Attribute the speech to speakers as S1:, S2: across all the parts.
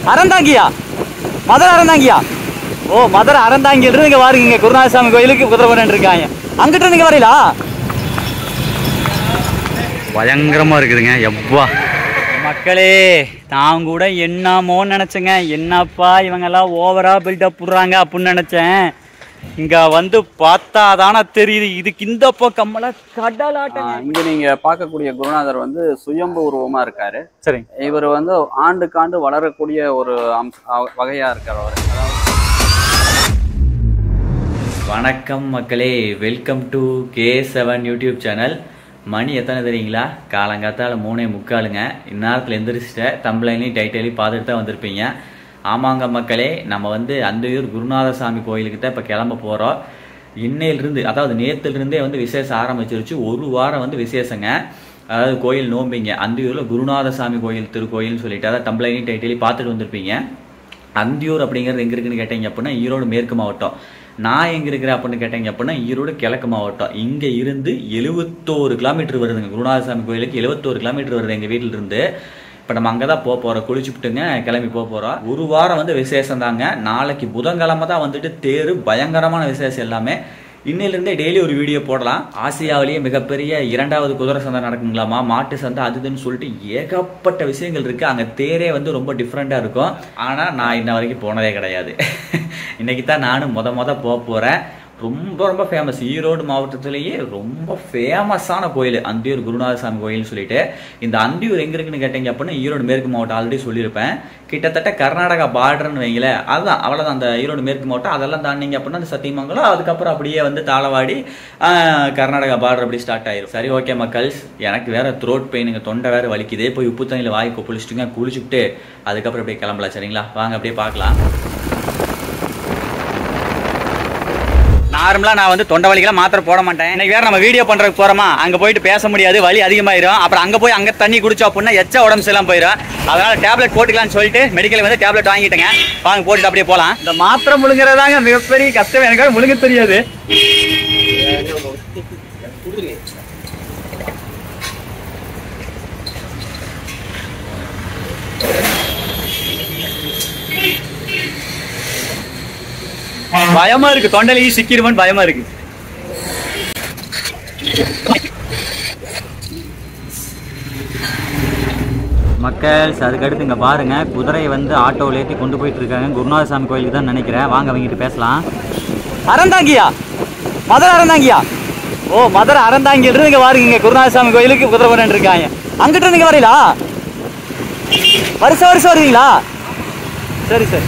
S1: அறந்தாங்கியா மதுரை அறந்தாங்கியா ஓ மதுரை அறந்தாங்கிட்டு நீங்க வாருங்க இங்க குருநாதசாமி கோயிலுக்கு குதிரை பண்ணி இருக்காங்க அங்கிட்டு நீங்க வரீங்களா பயங்கரமா இருக்குதுங்க எவ்வா மக்களே நான் கூட என்னமோன்னு நினைச்சேங்க என்னப்பா இவங்கெல்லாம் ஓவரா பில்டப் விடுறாங்க அப்படின்னு நினைச்சேன் இங்க வந்து பார்த்தா தானே தெரியுது இதுக்கு இந்த பக்கமெல்லாம் கடலாட்டம்
S2: ஆஹ் இங்க நீங்க பார்க்கக்கூடிய குருநாதர் வந்து சுயம்பு உருவமா இருக்காரு
S1: சரி
S2: இவர் வந்து ஆண்டுக்காண்டு வளரக்கூடிய ஒரு அம்ச அ- வகையா இருக்கார் அவர் அதாவது
S1: வணக்கம் மக்களே welcome to K seven YouTube channel மணி எத்தனை தெரியுங்களா காலங்காத்தால மூணே முக்காலுங்க இந்நேரத்தில் எந்திரிச்சிட்ட தம்பளைனையும் டைட்டிலையும் பார்த்துட்டு தான் வந்திருப்பீங்க ஆமாங்க மக்களே நம்ம வந்து அந்தியூர் குருநாதசாமி கோயிலுக்கு தான் இப்போ கிளம்ப போகிறோம் இன்னையிலிருந்து அதாவது நேற்றுலேருந்தே வந்து விசேஷம் ஆரம்பிச்சிருச்சு ஒரு வாரம் வந்து விசேஷங்க அதாவது கோயில் நோம்பிங்க அந்தியூரில் குருநாதசாமி கோயில் திருக்கோயில்னு சொல்லிட்டு அதாவது தம்பளைனையும் டைட்டிலையும் பார்த்துட்டு வந்திருப்பீங்க அந்தியூர் அப்படிங்கிறது எங்க இருக்குன்னு கேட்டீங்க அப்படின்னா ஈரோடு மேற்கு மாவட்டம் நான் எங்க இருக்கிறேன் அப்படின்னு கேட்டீங்க அப்படின்னா ஈரோடு கிழக்கு மாவட்டம் இங்க இருந்து எழுவத்தோரு கிலோமீட்டர் வருதுங்க குருநாதசாமி கோயிலுக்கு எழுவத்தோரு கிலோமீட்டர் வருது எங்க வீட்டுல இருந்து இப்போ நம்ம அங்கே தான் போக போகிறோம் குளிச்சுப்புட்டுங்க கிளம்பி போக போகிறோம் ஒரு வாரம் வந்து விசேஷம் தாங்க நாளைக்கு புதன்கிழமை தான் வந்துட்டு தேர் பயங்கரமான விசேஷம் எல்லாமே இன்னையிலிருந்தே டெய்லி ஒரு வீடியோ போடலாம் ஆசியாவிலேயே மிகப்பெரிய இரண்டாவது குதிரை சந்தை நடக்குங்களாமா மாட்டு சந்தை அது இதுன்னு சொல்லிட்டு ஏகப்பட்ட விஷயங்கள் இருக்கு அங்க தேரே வந்து ரொம்ப டிஃப்ரெண்டா இருக்கும் ஆனா நான் இன்ன வரைக்கும் போனதே கிடையாது இன்னைக்கு தான் நானும் முத முத போக போறேன் ரொம்ப ரொம்ப ஃபேமஸ் ஈரோடு மாவட்டத்திலேயே ரொம்ப ஃபேமஸான கோயில் அந்தியூர் குருநாதசாமி கோயில்னு சொல்லிட்டு இந்த அந்தியூர் எங்க இருக்குன்னு கேட்டீங்க அப்படின்னா ஈரோடு மேற்கு மாவட்டம் ஆல்ரெடி சொல்லியிருப்பேன் கிட்டத்தட்ட கர்நாடகா பார்டர்னு வைங்களேன் அதுதான் அவ்வளோதான் அந்த ஈரோடு மேற்கு மாவட்டம் அதெல்லாம் தாண்டிங்க அப்படின்னா அந்த சத்தியமங்கலம் அதுக்கப்புறம் அப்படியே வந்து தாளவாடி ஆஹ், கர்நாடகா பார்டர் அப்படி ஸ்டார்ட் ஆயிரும் சரி ஓகே மக்கள்ஸ் எனக்கு வேற த்ரோட் பெயினுங்க தொண்டை வேற வலிக்குதே போய் உப்பு தண்ணியில் வாய் கொப்பளிச்சுட்டுங்க குளிச்சுட்டு அதுக்கப்புறம் அப்படியே கிளம்பலாம் சரிங்களா வாங்க அப்படியே பார்க்கலாம் நார்மலா நான் வந்து தொண்டை வலிக்கெல்லாம் மாத்திரை போட மாட்டேன் இன்னைக்கு வேற நம்ம வீடியோ பண்றதுக்கு போறோமா அங்க போயிட்டு பேச முடியாது வலி அதிகமாயிரும் அப்புறம் அங்க போய் அங்க தண்ணி குடிச்சோம் அப்படின்னா எச்ச உடம்பு சரியில்லாம போயிடும் அதனால டேப்லெட் போட்டுக்கலாம்னு சொல்லிட்டு மெடிக்கல் வந்து டேப்லெட் வாங்கிட்டேங்க வாங்க போட்டுட்டு அப்படியே போலாம் இந்த மாத்திரை முழுங்குறதாங்க மிகப்பெரிய கஷ்டம் எனக்கு முழுங்க தெரியாது பயமா இருக்கு தொண்டையிலேயே சிக்கிடுமோன்னு பயமா இருக்கு மக்கள் அதுக்கடுத்து இங்கே பாருங்க குதிரையை வந்து ஆட்டோவில் ஏற்றி கொண்டு போயிட்டு இருக்காங்க குருநாதசாமி கோயிலுக்கு தான் நினைக்கிறேன் வாங்க அவங்ககிட்ட பேசலாம் அறந்தாங்கியா மதுரை அறந்தாங்கியா ஓ மதுரை அறந்தாங்கிட்டு நீங்க வாருங்க இங்க குருநாதசாமி கோயிலுக்கு குதிரை பண்ணி இருக்காங்க அங்கிட்டு நீங்க வரீங்களா வருஷம் வருஷம் வருவீங்களா சரி சரி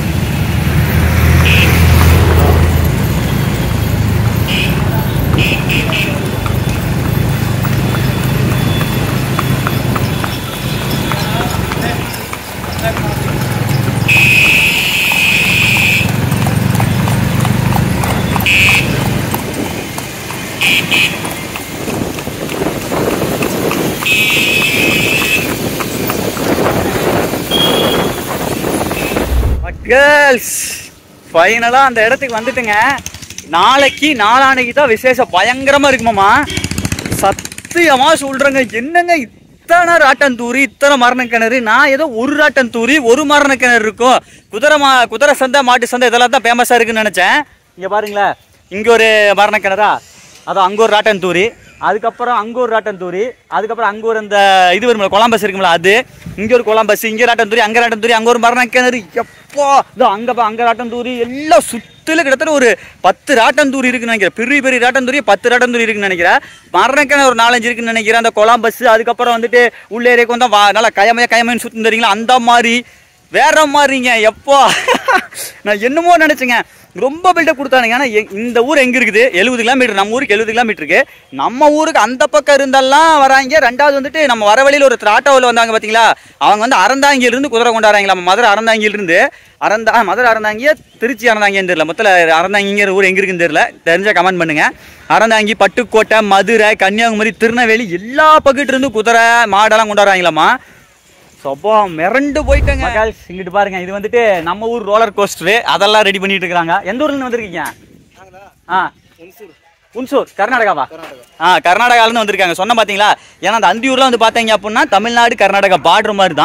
S1: கேர்ள்ஸ் ஃபைனலாக அந்த இடத்துக்கு வந்துட்டுங்க நாளைக்கு நாளானைக்கு தான் விசேஷம் பயங்கரமா இருக்குமாமா சத்தியமா சொல்றேங்க என்னங்க இத்தனை ராட்டன் தூரி இத்தனை மரண கிணறு நான் ஏதோ ஒரு ராட்டன் தூரி ஒரு மரண கிணறு இருக்கும் குதிரை மா குதிரை சந்தை மாட்டு சந்தை இதெல்லாம் தான் ஃபேமஸாக இருக்குன்னு நினச்சேன் இங்கே பாருங்களேன் இங்கே ஒரு மரண கிணறா அதோ அங்கே ஒரு ராட்டன் தூரி அதுக்கப்புறம் அங்கே ஒரு ராட்டன் தூரி அதுக்கப்புறம் அங்கே ஒரு இந்த இது வரும்ல கொலாம்பஸ் இருக்கும்ல அது இங்கே ஒரு கொலாம்பஸ் இங்கே ராட்டன் தூரி அங்கே ராட்டன் தூரி அங்கே ஒரு மரண கிணறு எப்போ இதோ அங்கே பா அங்கே ராட்டன் தூரி எல்லாம் சுற்றில கிட்டத்தட்ட ஒரு பத்து ராட்டன் தூரி இருக்குன்னு நினைக்கிறேன் பெரிய பெரிய ராட்டன் தூரி பத்து ராட்டன் தூரி இருக்குன்னு நினைக்கிறேன் மரண கிணறு ஒரு நாலஞ்சு இருக்குன்னு நினைக்கிறேன் அந்த கொலாம்பஸ் அதுக்கப்புறம் வந்துட்டு உள்ளே ஏரியாக்கு வந்தால் வா நல்லா கயமையா கயமைன்னு சுற்றி தெரியுங்களா அந்த மாதிரி வேற மாதிரிங்க எப்போ நான் என்னமோ நினைச்சேங்க ரொம்ப பில்டப் கொடுத்தானுங்க ஆனால் எ- இந்த ஊர் எங்க இருக்குது எழுபது கிலோமீட்டர் நம்ம ஊருக்கு எழுபது கிலோமீட்டர் இருக்கு நம்ம ஊருக்கு அந்த பக்கம் இருந்தெல்லாம் வராங்க ரெண்டாவது வந்துட்டு நம்ம வர வழியில் ஒரு ஆட்டோவில் வந்தாங்க பார்த்தீங்களா அவங்க வந்து அறந்தாங்கியில இருந்து குதிரை கொண்டாடுறாங்களா நம்ம மதுரை அறந்தாங்கியில இருந்து அறந்தா ஆ, மதுரை அறந்தாங்கிய திருச்சி அறந்தாங்கின்னு தெரியல மொத்தத்தில் அறந்தாங்கிங்கிற ஊர் எங்க இருக்குன்னு தெரியல தெரிஞ்சா கமெண்ட் பண்ணுங்க அறந்தாங்கி பட்டுக்கோட்டை மதுரை கன்னியாகுமரி திருநெல்வேலி எல்லா பக்கத்துல இருந்து குதிரை மாடெல்லாம் கொண்டாடுறாங்களாமா சப்பா மிரண்டு போயிட்டேங்க மகால்ஸ் இங்கிட்டு பாருங்க இது வந்துட்டு நம்ம ஊர் ரோலர் கோஸ்டர் அதெல்லாம் ரெடி பண்ணிட்டு இருக்காங்க எந்த ஊர்ல இருந்து வந்திருக்கீங்க ஆ உன்சூர் கர்நாடகாவா ஆ கர்நாடகால இருந்து வந்திருக்காங்க சொன்ன பாத்தீங்களா ஏன்னா அந்த அந்தியூர்ல வந்து பாத்தீங்க அப்படின்னா தமிழ்நாடு கர்நாடகா பார்டர் மாதிரி தான்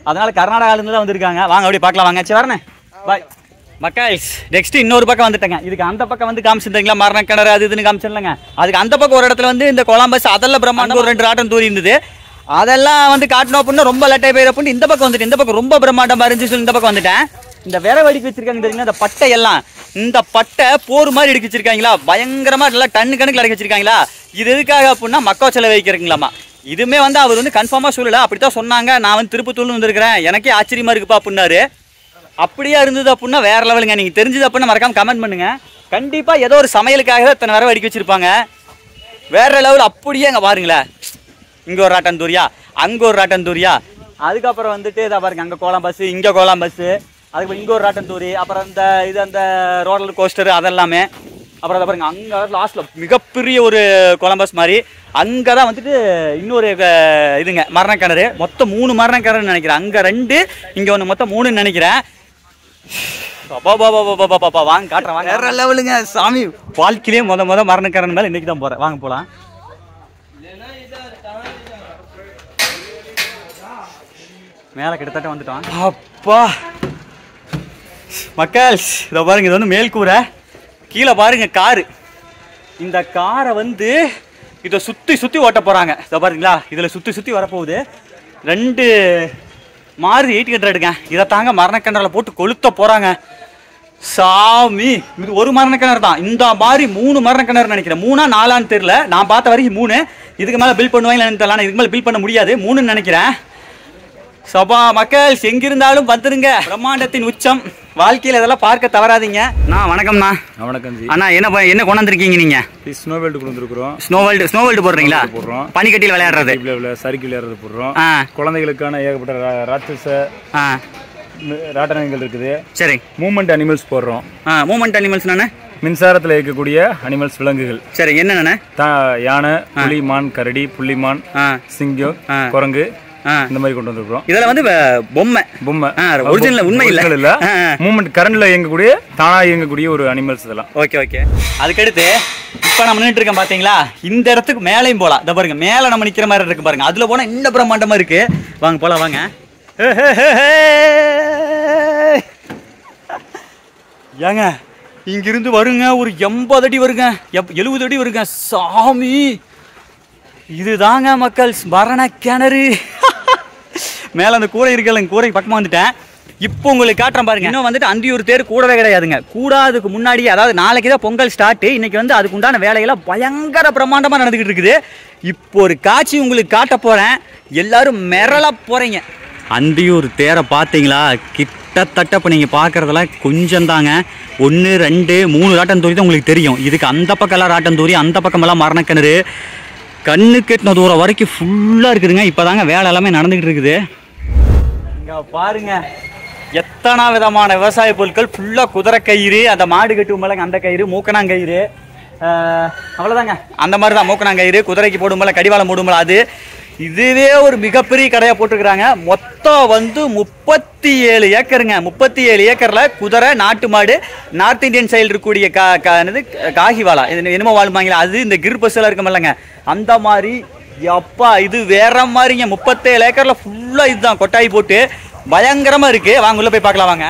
S1: அதனால கர்நாடகால இருந்து தான் வந்திருக்காங்க வாங்க அப்படியே பார்க்கலாம் வாங்க சரி வரேன் பாய் மக்காய்ஸ் நெக்ஸ்ட் இன்னொரு பக்கம் வந்துட்டேங்க இதுக்கு அந்த பக்கம் வந்து காமிச்சிருந்தீங்களா மரண கிணறு அது இதுன்னு காமிச்சிடலங்க அதுக்கு அந்த பக்கம் ஒரு இடத்துல வந்து இந்த கொலம்பஸ் அதெல்லாம் பிரம்மாண்டம் ஒரு ரெண்டு ஆட்டம் தூரி இருந்தது அதெல்லாம் வந்து காட்டணும் அப்படின்னா ரொம்ப லட்டை போயிரு அப்படின்னு இந்த பக்கம் வந்துட்டு இந்த பக்கம் ரொம்ப பிரம்மாண்டமா இருந்துச்சு சொல்லி இந்த பக்கம் வந்துட்டேன் இந்த விர வெடிக்கு வச்சிருக்காங்க தெரியுங்களா இந்த பட்டை எல்லாம் இந்த பட்டை போர் மாதிரி எடுக்க வச்சிருக்காங்களா பயங்கரமா நல்லா டன்னு கணக்கில் அடக்கி வச்சிருக்காங்களா இது எதுக்காக அப்படின்னா மக்கா செலவு வைக்கிறீங்களாமா இதுவுமே வந்து அவர் வந்து கன்ஃபார்மாக சொல்லல அப்படித்தான் சொன்னாங்க நான் வந்து திருப்பத்தூர்ல வந்திருக்கிறேன் எனக்கே ஆச்சரியமா இருக்குப்பா அப்படின்னாரு அப்படியே இருந்தது அப்படின்னா வேற லெவலுங்க நீங்க தெரிஞ்சது அப்படின்னா மறக்காம கமெண்ட் பண்ணுங்க கண்டிப்பா ஏதோ ஒரு சமையலுக்காக தான் இத்தனை வர அடிக்க வச்சிருப்பாங்க வேற லெவல் அப்படியே அங்க பாருங்களேன் இங்க ஒரு ராட்டன் தூரியா அங்க ஒரு ராட்டன் தூரியா அதுக்கப்புறம் வந்துட்டு இதை பாருங்க அங்க கோலம் பஸ் இங்க கோலம் பஸ் அதுக்கப்புறம் இங்க ஒரு ராட்டன் தூரி அப்புறம் இந்த இது அந்த ரோலர் கோஸ்டர் அதெல்லாமே அப்புறம் அதை பாருங்க அங்க லாஸ்ட்ல மிகப்பெரிய ஒரு கொலம்பஸ் மாதிரி அங்கே தான் வந்துட்டு இன்னொரு அஹ், இதுங்க மரணக்கிணறு மொத்தம் மூணு மரணக்கிணறுன்னு நினைக்கிறேன் அங்கே ரெண்டு இங்கே ஒன்று மொத்தம் மூணுன்னு நினைக்கிறேன் அப்பா பாபா பாபா பாப்பா வாங்க காட்டுறேன் வாங்க வேற லெவலுங்க சாமி வாழ்க்கையிலே முத முத மரணக்காரன் மேல இன்னைக்கு தான் போறேன் வாங்க போலாம் மேல கிட்டத்தட்ட வந்துட்டோம் அப்பா மக்கள் இதை பாருங்க இது வந்து மேல்கூரை கீழே பாருங்க காரு இந்த காரை வந்து இதை சுத்தி சுத்தி ஓட்ட போறாங்க இதை பாருங்களா இதுல சுத்தி சுத்தி வரப்போகுது ரெண்டு மாறு எயிட் ஹண்ட்ரடுங்க இதை தாங்க மரணக்கிணறுல போட்டு கொளுத்த போறாங்க சாமி இது ஒரு மரணக்கிணறு தான் இந்த மாதிரி மூணு மரணக்கிணறு நினைக்கிறேன் மூணா நாலான்னு தெரியல நான் பார்த்த வரைக்கும் மூணு இதுக்கு மேல பில் பண்ணுவாங்கன்னு தெரியல ஆனா இதுக்கு மேல பில் பண்ண முடியாது மூணுன்னு நினைக்கிறேன் சபா மக்கள் எங்கிருந்தாலும் வந்துருங்க பிரம்மாண்டத்தின் உச்சம் வாழ்க்கையில இதெல்லாம் பார்க்க தவறாதீங்க நான் வணக்கம்ண்ணா
S3: வணக்கம் ஜி
S1: அண்ணா என்ன ப- என்ன கொண்டாந்துருக்கீங்க நீங்க
S3: ஸ்னோ பெல்ட் கொண்டு வந்திருக்கிறோம்
S1: ஸ்னோ வேர்ல்டு ஸ்னோ வேர்ல்டு போடுறீங்களா
S3: போடுறோம்
S1: பனிக்கட்டியில் விளையாடுறது
S3: சறுக்கி விளையாடுறது போடுறோம்
S1: ஆ
S3: குழந்தைகளுக்கான ஏகப்பட்ட ரா- ராட்சச
S1: ஆ
S3: ம- ராட்டனங்கள் இருக்குது
S1: சரி
S3: மூமெண்ட் அனிமல்ஸ் போடுறோம்
S1: ஆ மூமெண்ட் அனிமல்ஸ் நானே
S3: மின்சாரத்தில் இருக்கக்கூடிய அனிமல்ஸ் விலங்குகள்
S1: சரி என்னண்ணே
S3: தா யானை புலி மான் கரடி புள்ளிமான்
S1: ஆ
S3: சிங்கம்
S1: ஆ.
S3: குரங்கு
S1: ஆ
S3: இந்த மாதிரி கொண்டு வந்திருக்கிறோம்
S1: இதெல்லாம் வந்து வ- பொம்மை
S3: பொம்மை
S1: ஆ, original உண்மை இல்ல.
S3: Original இல்ல
S1: ஆ, ஆ.
S3: மூமெண்ட் கரண்ட்ல இயங்கக்கூடிய தானா இயங்கக்கூடிய ஒரு அனிமல்ஸ் இதெல்லாம்
S1: ஓகே ஓகே அதுக்கடுத்து இப்போ நம்ம நின்றுட்டு இருக்கோம் பாத்தீங்களா இந்த இடத்துக்கு மேலேயும் போலாம் இதை பாருங்க மேலே நம்ம நிக்கிற மாதிரி இருக்கு பாருங்க அதுல போனா இன்னும் பிரம்மாண்டமா இருக்கு வாங்க போலாம் வாங்க ஹே, ஹே, ஹே, ஹே. ஏங்க இங்கிருந்து வருங்க ஒரு எண்பது அடி வருங்க எப் எழுபது அடி வருங்க சாமி இதுதாங்க மக்கள் மரண கிணறு மேலே அந்த கூரை இருக்கல கூரை பக்கமாக வந்துட்டேன் இப்போ உங்களுக்கு காட்டுறேன் பாருங்க இன்னும் வந்துட்டு அந்தியூர் தேர் கூடவே கிடையாதுங்க கூடாதுக்கு முன்னாடி அதாவது நாளைக்கு தான் பொங்கல் ஸ்டார்ட் இன்னைக்கு வந்து அதுக்கு உண்டான வேலையெல்லாம் பயங்கர பிரம்மாண்டமாக நடந்துக்கிட்டு இருக்குது இப்போ ஒரு காட்சி உங்களுக்கு காட்ட போறேன் எல்லாரும் மிரள போறீங்க அந்தியூர் தேரை பார்த்தீங்களா கிட்டத்தட்ட இப்போ நீங்கள் பார்க்குறதெல்லாம் கொஞ்சம் தாங்க ஒன்று ரெண்டு மூணு ராட்டம் தூரி தான் உங்களுக்கு தெரியும் இதுக்கு அந்த பக்கம்லாம் ராட்டம் தூரி அந்த பக்கமெல்லாம் மரணக்கிணறு கண்ணு கெட்டின தூரம் வரைக்கும் ஃபுல்லாக இருக்குதுங்க இப்போ தாங்க வேலை எல்லாமே நடந்துக்கிட்டு இருக்குது இங்க பாருங்க எத்தனை விதமான விவசாய பொருட்கள் ஃபுல்லாக குதிரை கயிறு அந்த மாடு கட்டு மேலே அந்த கயிறு மூக்கணாங்கயிறு ஆஹ், அவ்வளவுதாங்க அந்த மாதிரி தான் மூக்கணாங்கயிறு குதிரைக்கு போடும்போல கடிவாளம் போடும்போல அது இதுவே ஒரு மிகப்பெரிய கடையை போட்டுருக்குறாங்க மொத்தம் வந்து முப்பத்தி ஏழு ஏக்கருங்க முப்பத்தி ஏழு ஏக்கர்ல குதிரை நாட்டு மாடு நார்த் இந்தியன் சைடு இருக்கக்கூடிய கா கா என்னது காகிவாலா இது என்னமோ வாழ்மாங்களா அது இந்த கிர் பஸ் எல்லாம் இருக்குமில்லங்க அந்த மாதிரி அப்பா இது வேற மாதிரிங்க முப்பத்தேழு ஏக்கர்ல ஃபுல்லா இதுதான் கொட்டாய் போட்டு பயங்கரமா இருக்கு வாங்க உள்ள போய் பார்க்கலாம் வாங்க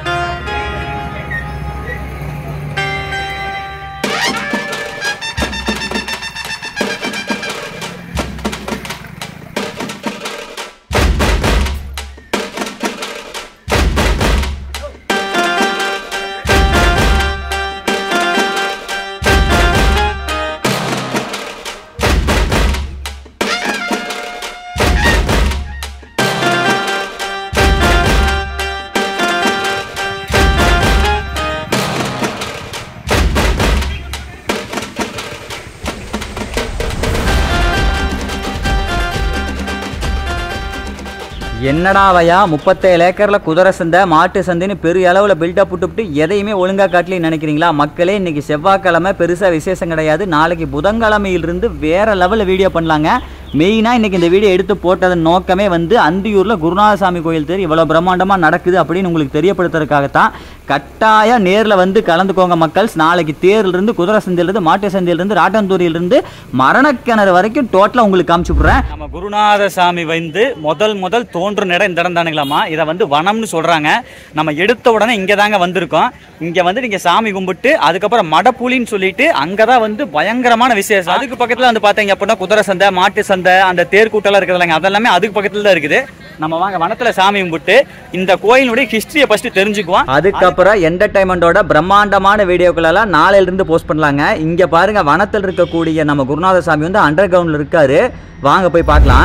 S1: என்னடா வையா முப்பத்தேழு ஏக்கரில் குதிரை சந்தை மாட்டு சந்தைன்னு பெரிய அளவில் பில்டப் விட்டுவிட்டு எதையுமே ஒழுங்காக காட்டலன்னு நினைக்கிறீங்களா மக்களே இன்னைக்கு செவ்வாய்க்கிழமை பெருசாக விசேஷம் கிடையாது நாளைக்கு புதன்கிழமையிலிருந்து வேற லெவலில் வீடியோ பண்ணலாங்க மெயினாக இன்னைக்கு இந்த வீடியோ எடுத்து போட்டதன் நோக்கமே வந்து அந்தியூரில் குருநாதசாமி கோயில் தேர் இவ்வளோ பிரம்மாண்டமாக நடக்குது அப்படின்னு உங்களுக்கு தெரியப்படுத்துறதுக்காகத்தான் கட்டாயம் நேரில் வந்து கலந்துக்கோங்க மக்கள்ஸ் நாளைக்கு தேர்லேருந்து குதிரை சந்தையிலிருந்து மாட்டு சந்தையிலிருந்து ராட்டந்தூரியிலிருந்து மரணக்கிணறு வரைக்கும் டோட்டலாக உங்களுக்கு காமிச்சு விட்றேன்
S4: நம்ம குருநாத சாமி வந்து முதல் முதல் தோன்றும் இடம் இந்த இடம் தானுங்களாமா இதை வந்து வனம்னு சொல்றாங்க நம்ம எடுத்த உடனே இங்கே தாங்க வந்திருக்கோம் இங்கே வந்து நீங்கள் சாமி கும்பிட்டு அதுக்கப்புறம் மடப்புலின்னு சொல்லிட்டு அங்கே தான் வந்து பயங்கரமான விசேஷம் அதுக்கு பக்கத்தில் வந்து பார்த்தீங்க அப்படின்னா குதிரை சந்தை மாட்டு சந்தை அந்த தேர் கூட்டம்லாம் இருக்குது இல்லைங்க அதெல்லாமே அதுக்கு பக்கத்தில் தான் இருக்குது நம்ம வாங்க வனத்தில் சாமி கும்பிட்டு இந்த கோயிலுடைய ஹிஸ்டரியை ஃபஸ்ட்டு தெரிஞ்சுக்குவோம்
S1: அதுக்கப்புறம் என்டர்டைன்மெண்ட்டோட பிரம்மாண்டமான வீடியோக்கள் எல்லாம் நாளையில இருந்து போஸ்ட் பண்ணலாங்க இங்க பாருங்க வனத்தில் இருக்கக்கூடிய நம்ம குருநாத சாமி வந்து அண்டர் கிரவுண்ட்ல இருக்காரு வாங்க போய் பார்க்கலாம்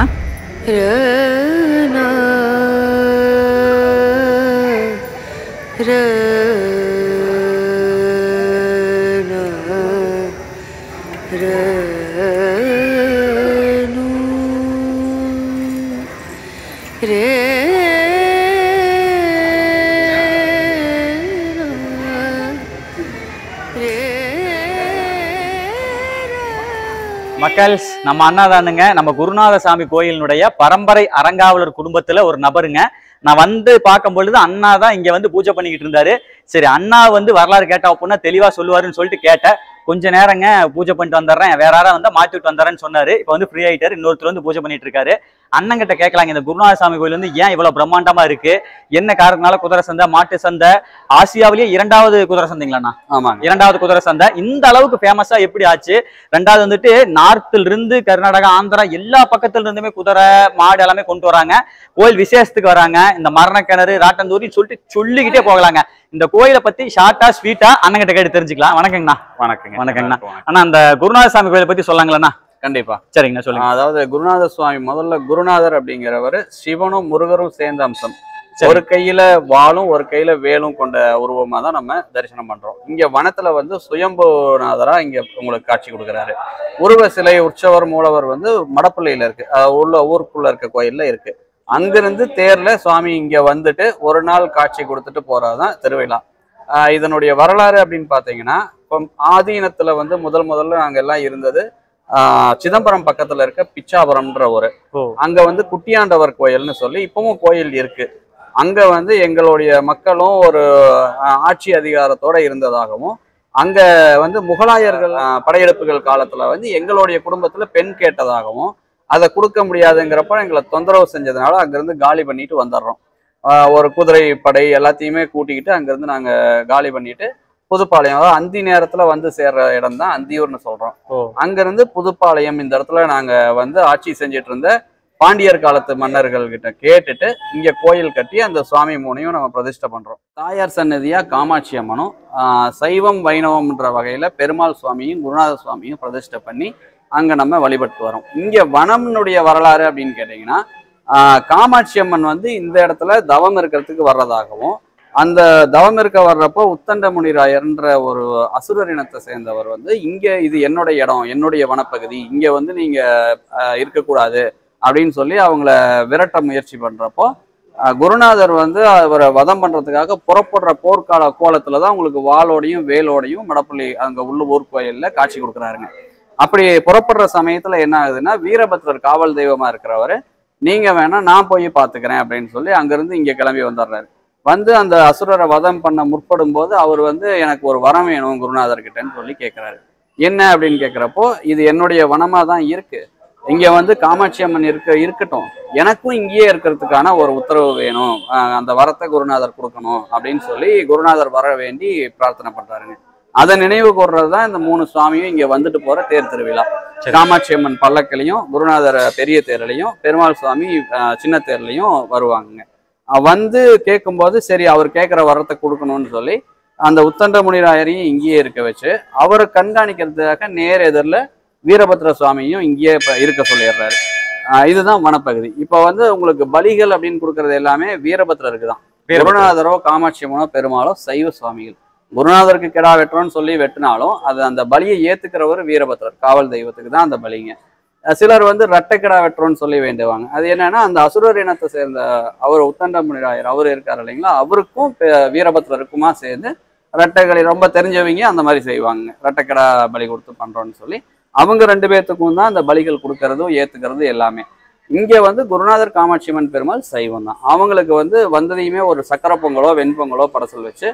S4: மக்கள்ஸ் நம்ம அண்ணா தானுங்க நம்ம குருநாத சாமி கோயிலினுடைய பரம்பரை அறங்காவலர் குடும்பத்துல ஒரு நபருங்க நான் வந்து பார்க்கும் பொழுது அண்ணா தான் இங்க வந்து பூஜை பண்ணிக்கிட்டு இருந்தாரு சரி அண்ணா வந்து வரலாறு கேட்டா அப்படின்னா தெளிவா சொல்லுவாருன்னு சொல்லிட்டு கேட்டேன் கொஞ்ச நேரங்க பூஜை பண்ணிட்டு வந்துடுறேன் வேற யாராவது வந்தா மாத்தி விட்டு வந்துடுறேன்னு சொன்னாரு இப்போ வந்து ஃப்ரீ ஆயிட்டாரு இன்னொருத்தர் வந்து பூஜை பண்ணிட்டு இருக்காரு அண்ணன் கிட்ட கேட்கலாங்க இந்த குருநாத சாமி கோயில் வந்து ஏன் இவ்வளவு பிரம்மாண்டமா இருக்கு என்ன காரணத்தினால குதிரை சந்தை மாட்டு சந்தை ஆசியாவிலேயே இரண்டாவது குதிரை சந்தைங்களாண்ணா
S2: ஆமாங்க
S4: இரண்டாவது குதிரை சந்தை இந்த அளவுக்கு ஃபேமஸா எப்படி ஆச்சு ரெண்டாவது வந்துட்டு நார்த்ல இருந்து கர்நாடகா ஆந்திரா எல்லா பக்கத்துல இருந்துமே குதிரை மாடு எல்லாமே கொண்டு வராங்க கோயில் விசேஷத்துக்கு வராங்க இந்த மரண கிணறு ராட்டந்தூரின்னு சொல்லிட்டு சொல்லிக்கிட்டே போகலாங்க இந்த கோயிலை பத்தி ஷார்ட்டா ஸ்வீட்டா அண்ணங்கிட்ட கேட்டு தெரிஞ்சுக்கலாம் வணக்கங்கண்ணா
S2: வணக்கங்க
S4: வணக்கங்கண்ணா அண்ணா அந்த குருநாத சாமி கோயிலை பத்தி சொல்லாங்களண்ணா
S2: கண்டிப்பா
S4: சரிங்கண்ணா சொல்லுங்க
S2: அதாவது குருநாத சுவாமி முதல்ல குருநாதர் அப்படிங்கிறவர் சிவனும் முருகரும் சேர்ந்த அம்சம்
S4: சரி.
S2: ஒரு கையில வாளும் ஒரு கையில வேலும் கொண்ட உருவமா தான் நம்ம தரிசனம் பண்றோம் இங்க வனத்துல வந்து சுயம்புநாதரா இங்க உங்களுக்கு காட்சி கொடுக்குறாரு உருவ சிலை உற்சவர் மூலவர் வந்து மடப்பள்ளியில இருக்கு அஹ் உள்ள ஊருக்குள்ள இருக்க கோயில்ல இருக்கு அங்கிருந்து தேர்ல சுவாமி இங்க வந்துட்டு ஒரு நாள் காட்சி கொடுத்துட்டு போறதுதான் திருவிழா ஆஹ் இதனுடைய வரலாறு அப்படின்னு பாத்தீங்கன்னா இப்போ ஆதீனத்துல வந்து முதல் முதல்ல நாங்க எல்லாம் இருந்தது ஆஹ் சிதம்பரம் பக்கத்துல இருக்க பிச்சாபுரம்ன்ற ஒரு
S4: ஓ.
S2: அங்க வந்து குட்டியாண்டவர் கோயில்னு சொல்லி இப்பவும் கோயில் இருக்கு அங்க வந்து எங்களுடைய மக்களும் ஒரு ஆஹ், ஆட்சி அதிகாரத்தோட இருந்ததாகவும் அங்க வந்து முகலாயர்கள் ஆஹ், படையெடுப்புகள் காலத்துல வந்து எங்களுடைய குடும்பத்துல பெண் கேட்டதாகவும் அதை கொடுக்க முடியாதுங்கிறப்ப எங்களை தொந்தரவு செஞ்சதுனால அங்கிருந்து காலி பண்ணிட்டு வந்துடுறோம் ஆஹ், ஒரு குதிரை படை எல்லாத்தையுமே கூட்டிக்கிட்டு அங்கிருந்து நாங்க காலி பண்ணிட்டு புதுப்பாளையம் அதாவது அந்தி நேரத்துல வந்து சேர்ற இடம் தான் அந்தியூர்னு சொல்றோம்
S4: ஓ.
S2: அங்கிருந்து புதுப்பாளையம் இந்த இடத்துல நாங்க வந்து ஆட்சி செஞ்சுட்டு இருந்த பாண்டியர் காலத்து மன்னர்கள் கிட்ட கேட்டுட்டு இங்க கோயில் கட்டி அந்த சுவாமி மூணையும் நம்ம பிரதிஷ்டை பண்றோம் தாயார் சன்னதியா காமாட்சி அம்மனும் ஆஹ், சைவம் வைணவம்ன்ற வகையில பெருமாள் சுவாமியும் குருநாத சுவாமியும் பிரதிஷ்டை பண்ணி அங்க நம்ம வழிபட்டு வரோம் இங்க வனம்னுடைய வரலாறு அப்படின்னு கேட்டீங்கன்னா ஆஹ், காமாட்சி அம்மன் வந்து இந்த இடத்துல தவம் இருக்கிறதுக்கு வர்றதாகவும் அந்த தவம் இருக்க வர்றப்போ உத்தண்ட முனிராயர்ன்ற ஒரு அசுரர் இனத்தை சேர்ந்தவர் வந்து இங்க இது என்னுடைய இடம் என்னுடைய வனப்பகுதி இங்க வந்து நீங்க ஆஹ், இருக்கக்கூடாது அப்படின்னு சொல்லி அவங்கள விரட்ட முயற்சி பண்றப்போ ஆஹ், குருநாதர் வந்து அவரை வதம் பண்றதுக்காக புறப்படுற போர்க்கால கோலத்துல தான் உங்களுக்கு வாளோடையும் வேலோடையும் மடப்பள்ளி அங்க உள்ள ஊர் கோயில்ல காட்சி கொடுக்குறாருங்க அப்படி புறப்படுற சமயத்துல என்ன ஆகுதுன்னா வீரபத்ரர் காவல் தெய்வமா இருக்கிறவர் நீங்க வேணா நான் போய் பாத்துக்கிறேன் அப்படின்னு சொல்லி அங்கிருந்து இங்க கிளம்பி வந்துடுறாரு வந்து அந்த அசுரரை வதம் பண்ண முற்படும் போது அவர் வந்து எனக்கு ஒரு வரம் வேணும் குருநாதர் கிட்டன்னு சொல்லி கேட்கிறாரு என்ன அப்படின்னு கேட்கிறப்போ இது என்னுடைய வனமா தான் இருக்கு இங்க வந்து காமாட்சி அம்மன் இருக்க இருக்கட்டும் எனக்கும் இங்கேயே இருக்கிறதுக்கான ஒரு உத்தரவு வேணும் ஆஹ் அந்த வரத்தை குருநாதர் கொடுக்கணும் அப்படின்னு சொல்லி குருநாதர் வர வேண்டி பிரார்த்தனை பண்றாருங்க அதை நினைவு கூர்றது தான் இந்த மூணு சுவாமியும் இங்க வந்துட்டு போற தேர் திருவிழா
S4: சரி.
S2: காமாட்சி அம்மன் பல்லக்கிலையும் குருநாதர் பெரிய தேர்லையும் பெருமாள் சுவாமி ஆஹ் சின்ன தேர்லையும் வருவாங்க அஹ் வந்து கேட்கும்போது சரி அவர் கேட்குற வரத்தை கொடுக்கணும்னு சொல்லி அந்த உத்தண்ட முனிராயரையும் இங்கேயே இருக்க வச்சு அவரை கண்காணிக்கிறதுக்காக நேர் எதிரில் வீரபத்ர சுவாமியும் இங்கேயே இப்ப இருக்க சொல்லிடுறாரு அஹ் இதுதான் வனப்பகுதி இப்போ வந்து உங்களுக்கு பலிகள் அப்படின்னு கொடுக்கறது எல்லாமே வீரபத்ரருக்கு தான் குருநாதரோ காமாட்சி அம்மனோ பெருமாளோ சைவ சுவாமிகள் குருநாதருக்கு கிடா வெட்டுறோம்னு சொல்லி வெட்டினாலும் அது அந்த பலியை ஏத்துக்கிறவர் வீரபத்ரர் காவல் தெய்வத்துக்கு தான் அந்த பலிங்க அஹ் சிலர் வந்து ரெட்டைக்கிடா வெட்டுறோம்னு சொல்லி வேண்டுவாங்க அது என்னன்னா அந்த அசுரர் இனத்தை சேர்ந்த அவர் உத்தண்ட முனிராயர் அவர் இருக்காரு இல்லைங்களா அவருக்கும் பெ- வீரபத்ரருக்குமா சேர்ந்து ரெட்டைகளை ரொம்ப தெரிஞ்சவங்க அந்த மாதிரி செய்வாங்க ரெட்டைக்கிடா பலி கொடுத்து பண்றோம்னு சொல்லி அவங்க ரெண்டு பேர்த்துக்கும் தான் அந்த பலிகள் கொடுக்கறதும் ஏத்துக்கிறது எல்லாமே இங்க வந்து குருநாதர் காமாட்சியம்மன் பெருமாள் சைவம் தான் அவங்களுக்கு வந்து வந்ததையுமே ஒரு சக்கரை பொங்கலோ வெண்பொங்கலோ படசல் வச்சு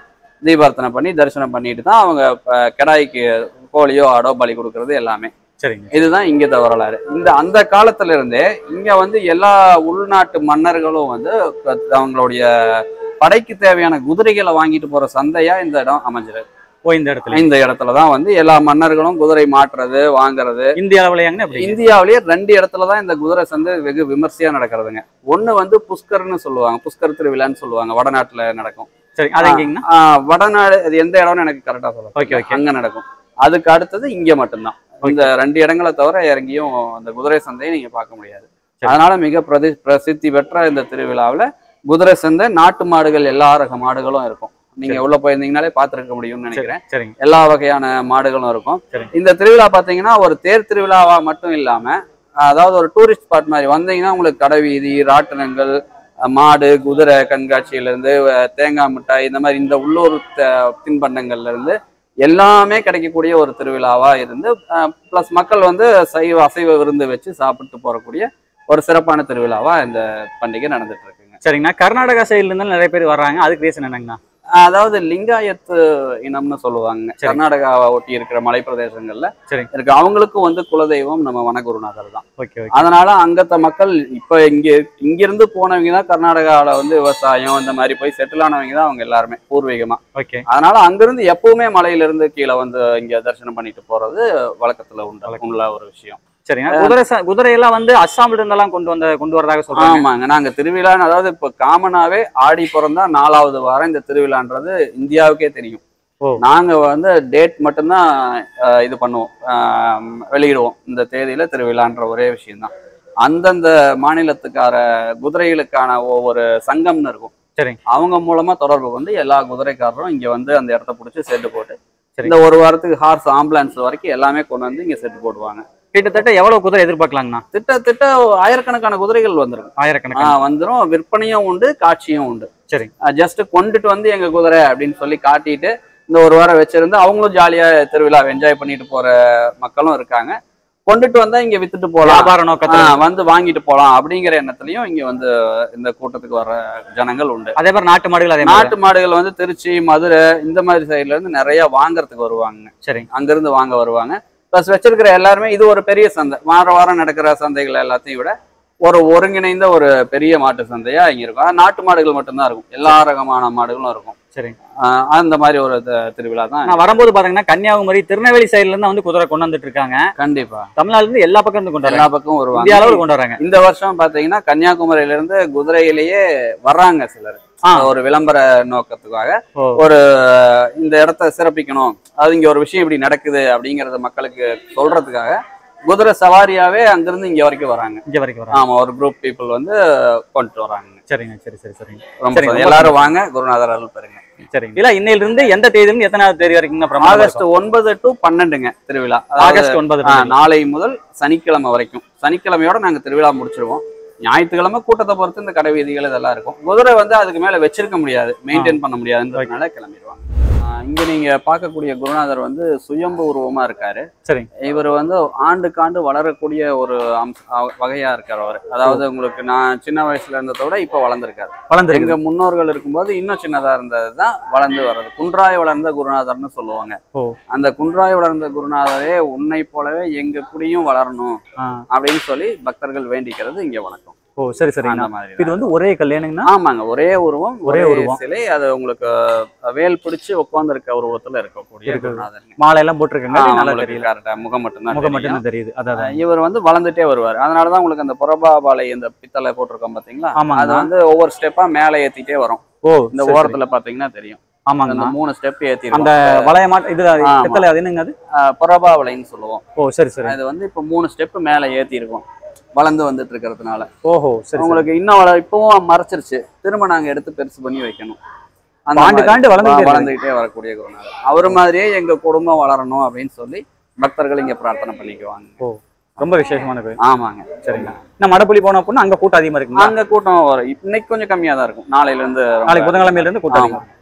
S2: தீபார்த்தனை பண்ணி தரிசனம் பண்ணிட்டு தான் அவங்க அஹ், கிடாய்க்கு கோழியோ ஆடோ பலி கொடுக்கறது எல்லாமே
S4: சரிங்க
S2: இதுதான் இங்க வரலாறு இந்த அந்த காலத்துல இருந்தே இங்க வந்து எல்லா உள்நாட்டு மன்னர்களும் வந்து அவங்களுடைய படைக்கு தேவையான குதிரைகளை வாங்கிட்டு போற சந்தையா இந்த இடம் அமைஞ்சிருக்கு
S4: ஓ இந்த இடத்துல
S2: இந்த இடத்துல தான் வந்து எல்லா மன்னர்களும் குதிரை மாற்றுறது வாங்குறது
S4: இந்திய அளவுல எங்க அப்படி
S2: இந்தியாவிலேயே ரெண்டு இடத்துல தான் இந்த குதிரை சந்தை வெகு விமர்சையா நடக்கிறதுங்க ஒண்ணு வந்து புஷ்கர்னு சொல்லுவாங்க புஷ்கர் திருவிழான்னு சொல்லுவாங்க வடநாட்டுல நடக்கும்
S4: சரி அது எங்கீங்கண்ணா
S2: ஆஹ் வடநாடு அது எந்த இடம்னு எனக்கு கரெக்டா சொல்ல
S4: ஓகே ஓகே
S2: அங்க நடக்கும் அதுக்கு அடுத்தது இங்க மட்டும்தான் இந்த ரெண்டு இடங்களை தவிர இறங்கியும் அந்த குதிரை சந்தையை நீங்க பார்க்க முடியாது
S4: சரி.
S2: அதனால மிக பிரதி பிரசித்தி பெற்ற இந்த திருவிழாவுல குதிரை சந்தை நாட்டு மாடுகள் எல்லா ரக மாடுகளும் இருக்கும் நீங்க உள்ள போயிருந்தீங்கனாலே பார்த்திருக்க முடியும்னு நினைக்கிறேன்
S4: சரிங்க
S2: எல்லா வகையான மாடுகளும் இருக்கும்
S4: சரி.
S2: இந்த திருவிழா பாத்தீங்கன்னா ஒரு தேர் திருவிழாவா மட்டும் இல்லாம அதாவது ஒரு டூரிஸ்ட் ஸ்பாட் மாதிரி வந்தீங்கன்னா உங்களுக்கு கடை வீதி ராட்டினங்கள் அஹ், மாடு குதிரை கண்காட்சியில இருந்து அஹ், தேங்காய் மிட்டாய் இந்த மாதிரி இந்த உள்ளூர் த- தின்பண்டங்கள்ல இருந்து எல்லாமே கிடைக்கக்கூடிய ஒரு திருவிழாவா இருந்து ப்ளஸ் மக்கள் வந்து சைவ அசைவ விருந்து வச்சு சாப்பிட்டு போறக்கூடிய ஒரு சிறப்பான திருவிழாவா இந்த பண்டிகை நடந்துட்டு இருக்குங்க
S4: சரிங்கண்ணா கர்நாடகா சைடுல இருந்து நிறைய பேர் வர்றாங்க அதுக்கு ரீசன் என்னங்கண்ணா
S2: அதாவது லிங்காயத்து இனம்னு சொல்லுவாங்க
S4: சரி.
S2: கர்நாடகாவை ஒட்டி இருக்கிற மலை பிரதேசங்கள்ல
S4: சரி.
S2: இருக்கு அவங்களுக்கும் வந்து குலதெய்வம் நம்ம வனகுருநாதர் தான்
S4: ஓகே ஓகே
S2: அதனால அங்கத்த மக்கள் இப்ப இங்க இங்கிருந்து போனவங்க தான் கர்நாடகாவில வந்து விவசாயம் இந்த மாதிரி போய் செட்டில் ஆனவங்க தான் அவங்க எல்லாருமே பூர்வீகமா
S4: ஓகே
S2: அதனால அங்கிருந்து எப்பவுமே மலையில இருந்து கீழே வந்து இங்க தரிசனம் பண்ணிட்டு போறது வழக்கத்துல உண்டு உள்ள ஒரு விஷயம்
S4: சரிங்க குதிரை ச- குதிரையெல்லாம் வந்து அஸ்ஸாம்ல இருந்தெல்லாம் கொண்டு வந்த கொண்டு வரதாக சொல்றாங்க
S2: ஆமாங்க நாங்க திருவிழான்னு அதாவது இப்ப காமனாவே ஆடி பிறந்தா நாலாவது வாரம் இந்த திருவிழான்றது இந்தியாவுக்கே தெரியும்
S4: ஓ.
S2: நாங்க வந்து டேட் மட்டும்தான் அஹ், இது பண்ணுவோம் அஹ், வெளியிடுவோம் இந்த தேதியில திருவிழான்ற ஒரே விஷயம்தான் அந்தந்த மாநிலத்துக்கார குதிரைகளுக்கான ஒவ்வொரு சங்கம்னு இருக்கும்
S4: சரிங்க.
S2: அவங்க மூலமா தொடர்பு கொண்டு எல்லா குதிரைக்காரரும் இங்க வந்து அந்த இடத்த பிடிச்சி செட்டு போட்டு
S4: சரி.
S2: இந்த ஒரு வாரத்துக்கு ஹார்ஸ் ஆம்புலன்ஸ் வரைக்கும் எல்லாமே கொண்டு வந்து இங்க செட்டு போடுவாங்க
S4: கிட்டத்தட்ட எவ்வளவு குதிரை எதிர்பார்க்கலாங்கண்ணா
S2: திட்டத்திட்ட ஆயிரக்கணக்கான குதிரைகள் வந்துரும்
S4: ஆயிரக்கணக்கான
S2: ஆஹ் வந்துரும் விற்பனையும் உண்டு காட்சியும் உண்டு
S4: சரி.
S2: ஜஸ்ட் கொண்டுட்டு வந்து எங்க குதிரை அப்படின்னு சொல்லி காட்டிட்டு இந்த ஒரு வாரம் வச்சிருந்து அவங்களும் ஜாலியா திருவிழாவை என்ஜாய் பண்ணிட்டு போற மக்களும் இருக்காங்க கொண்டுட்டு வந்தா இங்க வித்துட்டு போலாம்
S4: வியாபார நோக்கத்துல
S2: ஆஹ் வந்து வாங்கிட்டு போலாம் அப்படிங்கிற எண்ணத்துலயும் இங்க வந்து இந்த கூட்டத்துக்கு வர ஜனங்கள் உண்டு
S4: அதே மாதிரி நாட்டு மாடுகள் அதே மாதிரி
S2: நாட்டு மாடுகள் வந்து திருச்சி மதுரை இந்த மாதிரி சைடுல இருந்து நிறைய வாங்குறதுக்கு வருவாங்க
S4: சரி
S2: அங்கிருந்து வாங்க வருவாங்க ப்ளஸ் வச்சிருக்கிற எல்லாருமே இது ஒரு பெரிய சந்தை வார வாரம் நடக்கிற சந்தைகள் எல்லாத்தையும் விட ஒரு ஒருங்கிணைந்த ஒரு பெரிய மாட்டு சந்தையா இங்க இருக்கும் ஆனா, நாட்டு மாடுகள் மட்டும்தான் இருக்கும் எல்லா ரகமான மாடுகளும் இருக்கும்
S4: சரி
S2: ஆஹ் அந்த மாதிரி ஒரு த- திருவிழா தான்
S4: நான் வரும்போது பாத்தீங்கன்னா கன்னியாகுமரி திருநெல்வேலி சைடுல இருந்து வந்து குதிரை கொண்டு வந்துட்டு இருக்காங்க
S2: கண்டிப்பா
S4: தமிழ்நாட்டுல இருந்து எல்லா பக்கம் இருந்து கொண்டு
S2: எல்லா
S4: வராங்க
S2: பக்கமும்
S4: இந்திய அளவுல
S2: வருவாங்க
S4: கொண்டு வராங்க
S2: இந்த வருஷம் பாத்தீங்கன்னா கன்னியாகுமரியில இருந்து குதிரையிலேயே வர்றாங்க சிலர்
S4: ஆ.
S2: ஒரு விளம்பர நோக்கத்துக்காக
S4: ஓ.
S2: ஒரு இந்த இடத்த சிறப்பிக்கணும் அது இங்க ஒரு விஷயம் இப்படி நடக்குது அப்படிங்கறத மக்களுக்கு சொல்றதுக்காக குதிரை சவாரியாவே அங்கிருந்து இங்க வரைக்கும் வராங்க
S4: இங்க வரைக்கும் வராங்க
S2: ஆமா ஒரு குரூப் பீப்புள் வந்து கொண்டு வராங்க
S4: சரிங்க சரி சரி சரிங்க
S2: ரொம்ப
S4: சரிங்க,
S2: சந்தோஷம். எல்லாரும் வாங்க குருநாதர் அருள் பெறுங்க
S4: சரிங்க இல்ல இன்னையில இருந்து எந்த தேதியிலிருந்து எத்தனாவது தேதி வரைக்கும் பிரமாணம்
S2: ஆகஸ்ட் ஒன்பது டு பன்னெண்டுங்க திருவிழா அதாவது,
S4: ஆகஸ்ட் ஒன்பது
S2: ஆ, நாளை முதல் சனிக்கிழமை வரைக்கும் சனிக்கிழமையோட நாங்க திருவிழா முடிச்சிருவோம் ஞாயிற்றுக்கிழமை கூட்டத்தை பொறுத்து இந்த கடை வீதிகள் இதெல்லாம் இருக்கும் குதிரை வந்து அதுக்கு மேல வச்சிருக்க முடியாது மெயின்டைன் பண்ண முடியாதுன்றதுனால கிளம்பிடுவாங்க ஆ, இங்க நீங்க பார்க்கக்கூடிய குருநாதர் வந்து சுயம்பு உருவமா இருக்காரு
S4: சரிங்க
S2: இவர் வந்து ஆண்டுக்காண்டு வளரக்கூடிய ஒரு அம்ச அ- வகையா இருக்கார் அவர் அதாவது உங்களுக்கு நான் சின்ன வயசுல இருந்ததை விட இப்ப வளர்ந்துருக்காரு
S4: வளர்ந்துருக்கு
S2: எங்க முன்னோர்கள் இருக்கும்போது இன்னும் சின்னதா இருந்தது தான் வளர்ந்து வர்றது குன்றாய் வளர்ந்த குருநாதர்னு சொல்லுவாங்க
S4: ஓ.
S2: அந்த குன்றாய் வளர்ந்த குருநாதரே உன்னை போலவே எங்க குடியும் வளரணும்
S4: ஆ.
S2: அப்படின்னு சொல்லி பக்தர்கள் வேண்டிக்கிறது இங்க வணக்கம்
S4: ஓ சரி சரிங்கண்ணா
S2: அந்த மாதிரி
S4: இது வந்து ஒரே கல்யாணங்கண்ணா
S2: ஆமாங்க ஒரே உருவம்
S4: ஒரே
S2: ஒரே
S4: உருவம்.
S2: சிலை அது உங்களுக்கு வேல் பிடிச்சு உட்கார்ந்திருக்க உருவத்துல இருக்கக்கூடிய
S4: இருக்குது.
S2: குருநாதருங்க
S4: மாலை எல்லாம் போட்டிருக்காங்க
S2: ஆ,
S4: நல்லா
S2: உங்களுக்கு
S4: தெரியல
S2: correct ஆ முகம் மட்டும்தான்
S4: முகம்
S2: தெரியும்.
S4: மட்டும் தெரியுது அதான் அதான்.
S2: இவர் வந்து வளர்ந்துட்டே வருவார் அதனாலதான் உங்களுக்கு அந்த புறபாபாலை இந்த பித்தளை போட்டிருக்கோம் பாத்தீங்களா
S4: ஆமாங்க.
S2: அது வந்து ஒவ்வொரு ஸ்டெப்பா மேல ஏத்திட்டே வரும்
S4: ஓ
S2: இந்த
S4: சரி, சரி.
S2: ஓரத்துல பாத்தீங்கன்னா தெரியும் அந்த
S4: ஆமாங்கண்ணா
S2: மூணு ஸ்டெப் ஏத்தி
S4: அந்த வளைய மாட்டு இது
S2: ஆமா.
S4: பித்தளை அது என்னங்க அது
S2: புறபாவலைன்னு சொல்லுவோம்
S4: ஓ சரி சரி
S2: அது வந்து இப்ப மூணு ஸ்டெப் மேல ஏத்தி இருக்கும் வளர்ந்து வந்துட்டு இருக்கிறதுனால
S4: ஓஹோ சரி சரி
S2: உங்களுக்கு இன்னும் வள இப்பவும் மறைச்சிருச்சு திரும்ப நாங்க எடுத்து பெருசு பண்ணி வைக்கணும் அந்த
S4: ஆண்டுக்கு
S2: மாதிரி
S4: ஆண்டு வளர்ந்துகிட்டே இருக்கு.
S2: வளர்ந்துகிட்டே வரக்கூடிய குருநாதர் அவர் மாதிரியே எங்க குடும்பம் வளரணும் அப்படின்னு சொல்லி பக்தர்கள் இங்க பிரார்த்தனை பண்ணிக்குவாங்க
S4: ரொம்ப விசேஷமான கோயில்
S2: ஆமாங்க
S4: சரிங்க நான் மடப்புலி போன அப்படின்னா அங்க கூட்டம் அதிகமா இருக்குங்களா
S2: அங்க கூட்டம் வரும் இன்னைக்கு கொஞ்சம் கம்மியா தான் இருக்கும் நாளையில இருந்து ரொம்ப-
S4: நாளைக்கு புதன்கிழமையில இருந்து கூட்டம்
S2: ஆமா
S4: அதிகமா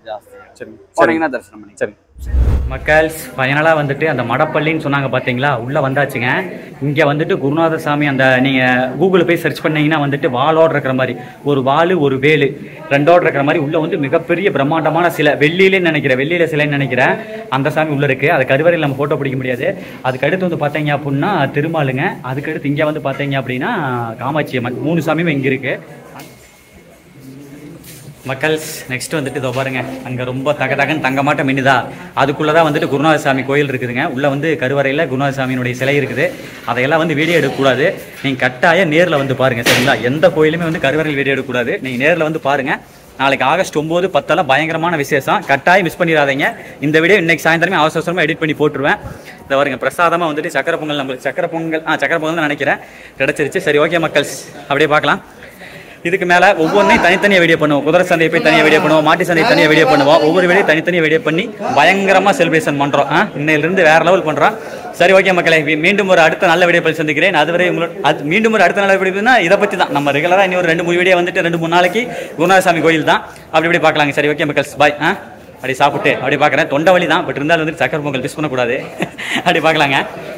S2: ஜாஸ்தி
S3: சரி
S2: போனீங்கன்னா தரிசனம் பண்ணி
S3: சரி
S1: மக்கள்ஸ் ஃபைனலாக வந்துட்டு அந்த மடப்பள்ளின்னு சொன்னாங்க பார்த்தீங்களா உள்ளே வந்தாச்சுங்க இங்கே வந்துட்டு குருநாத சாமி அந்த நீங்கள் கூகுளில் போய் சர்ச் பண்ணீங்கன்னா வந்துட்டு வாளோடு இருக்கிற மாதிரி ஒரு வாள் ஒரு வேலு ரெண்டோடு இருக்கிற மாதிரி உள்ளே வந்து மிகப்பெரிய பிரம்மாண்டமான சிலை வெள்ளியிலே நினைக்கிறேன் வெள்ளியில சிலைன்னு நினைக்கிறேன் அந்த சாமி உள்ளே இருக்குது அது கருவறையில் நம்ம ஃபோட்டோ பிடிக்க முடியாது அதுக்கு அடுத்து வந்து பார்த்தீங்க அப்படின்னா திருமாலுங்க அதுக்கடுத்து இங்கே வந்து பார்த்தீங்க அப்படின்னா காமாட்சி அம்மன் மூணு சாமியும் இங்கே இருக்குது மக்கள்ஸ் நெக்ஸ்ட் வந்துட்டு இதோ பாருங்க அங்கே ரொம்ப தக தகன்னு தங்கமாட்டம் மின்னுதா அதுக்குள்ளே தான் வந்துட்டு குருநாத சாமி கோயில் இருக்குதுங்க உள்ளே வந்து கருவறையில் குருநாத சாமியினுடைய சிலை இருக்குது அதையெல்லாம் வந்து வீடியோ எடுக்கக்கூடாது நீங்கள் கட்டாயம் நேரில் வந்து பாருங்கள் சரிங்களா எந்த கோயிலுமே வந்து கருவறையில் வீடியோ எடுக்கக்கூடாது நீங்கள் நேரில் வந்து பாருங்கள் நாளைக்கு ஆகஸ்ட் ஒம்பது பத்தெல்லாம் பயங்கரமான விசேஷம் கட்டாயம் மிஸ் பண்ணிடாதீங்க இந்த வீடியோ இன்னைக்கு சாயந்தரமே அவசர அவசரமாக எடிட் பண்ணி போட்டுருவேன் இந்த பாருங்க பிரசாதமாக வந்துட்டு சக்கரை பொங்கல் நம்மளுக்கு சக்கரை பொங்கல் ஆ சக்கரை பொங்கல் தான் நினைக்கிறேன் கிடச்சிருச்சு சரி ஓகே மக்கள்ஸ் அப்படியே பார்க்கலாம் இதுக்கு மேல ஒவ்வொன்றையும் தனித்தனியாக வீடியோ பண்ணுவோம் குதிரை சந்தையை போய் தனியாக வீடியோ பண்ணுவோம் மாட்டு சந்தையை தனியாக வீடியோ பண்ணுவோம் ஒவ்வொரு வீடியோ தனித்தனியாக வீடியோ பண்ணி பயங்கரமா செலிப்ரேஷன் பண்றோம் ஆ, இன்னையிலிருந்து வேற லெவல் பண்றோம் சரி ஓகே மக்களே மீ- மீண்டும் ஒரு அடுத்த நல்ல வீடியோ பற்றி சந்திக்கிறேன் அதுவரை உங்களோட அது மீண்டும் ஒரு அடுத்த நல்ல வீடியோனா இதை பத்தி தான் நம்ம ரெகுலரா இன்னும் ஒரு ரெண்டு மூணு வீடியோ வந்துட்டு ரெண்டு மூணு நாளைக்கு குருநாதசாமி கோயில் தான் அப்படி இப்படி பார்க்கலாங்க சரி ஓகே மக்கள்ஸ் பாய் ஆ அப்படி சாப்பிட்டு அப்படி பார்க்குறேன் தொண்டை வலி தான் பட் இருந்தாலும் வந்துட்டு சக்கரை பொங்கல் மிஸ் பண்ணக்கூடாது அப்படி பார்க்கலாங்க